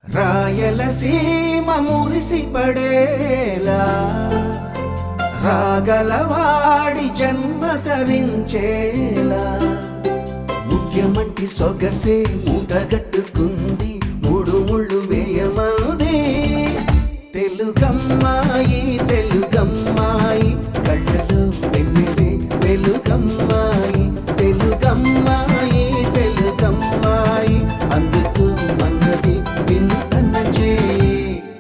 రాయలసీమ మురిసిపడేలా రాగలవాడి జన్మ తరించేలా ముఖ్యమంటి సొగసే మూటగట్టుకుంది మూడు ముళ్ళు వేయమనుడే తెలుగమ్మాయి తెలుగమ్మాయి కళ్ళలో వెన్నెలే వెలుగమ్మాయి తెలుగమ్మాయి తెలుగమ్మాయి అందుకు మన్నది వింతన చేయి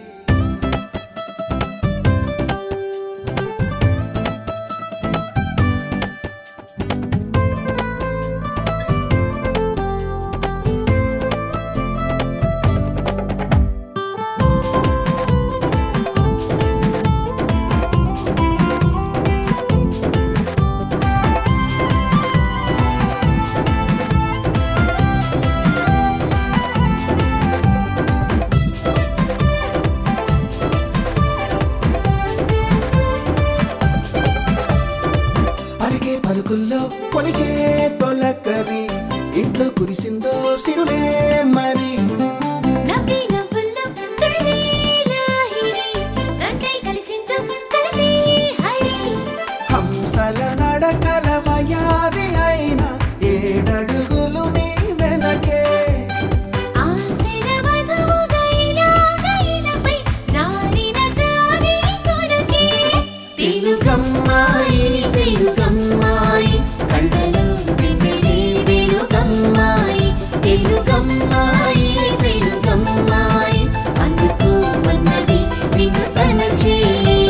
పరిగే పలుకుల్లో పొలికే తొలకరి ఇంట్లో కురిసిందో సిరులే మరి నవ్వి నవ్వుల్లో తుళ్ళి లాహిరి జంటై కలిసిందో కలిసి హరి హంసల నడకల వయారి అయిన ఏడడుగులు నీ వెనకే ఆశల వధువుగా ఇలా గైలపై జారిన జావిరి కొరకే తెలుగమ్మాయి తెలుగమ్మాయి కళ్ళలో వెన్నెలే వెలుగమ్మాయి తెలుగమ్మాయి తెలుగమ్మాయి అందుకు మన్నది వినుతన చేయి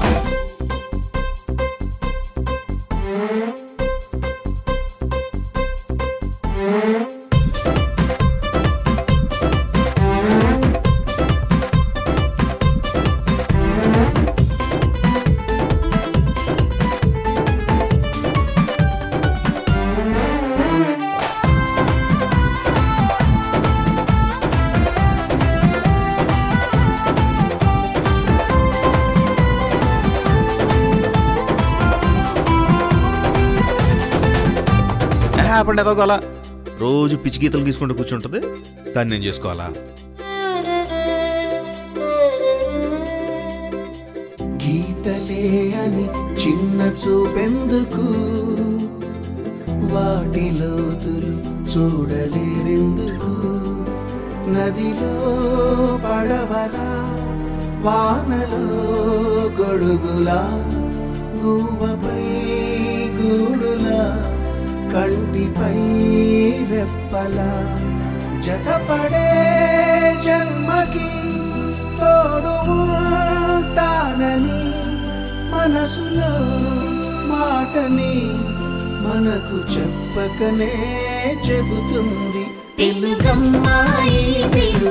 హ్యాపండి ఏదో గల రోజు పిచ్చి గీతలు గీసుకుంటూ కూర్చుంటుంది కానీ నేను చేసుకోవాలా గీతలే అని చిన్న చూపెందుకు వాటి లోతులు చూడలేరెందుకు నదిలో పడవలా వానలో గొడుగులా గువ్వపై గూడులా కంటిపై రెప్పలా జతపడే జన్మకి తోడు ఉంటానని మనసులో మాటని మనకు చెప్పకనే చెబుతుంది తెలుగమ్మాయి తెలుగమ్మాయి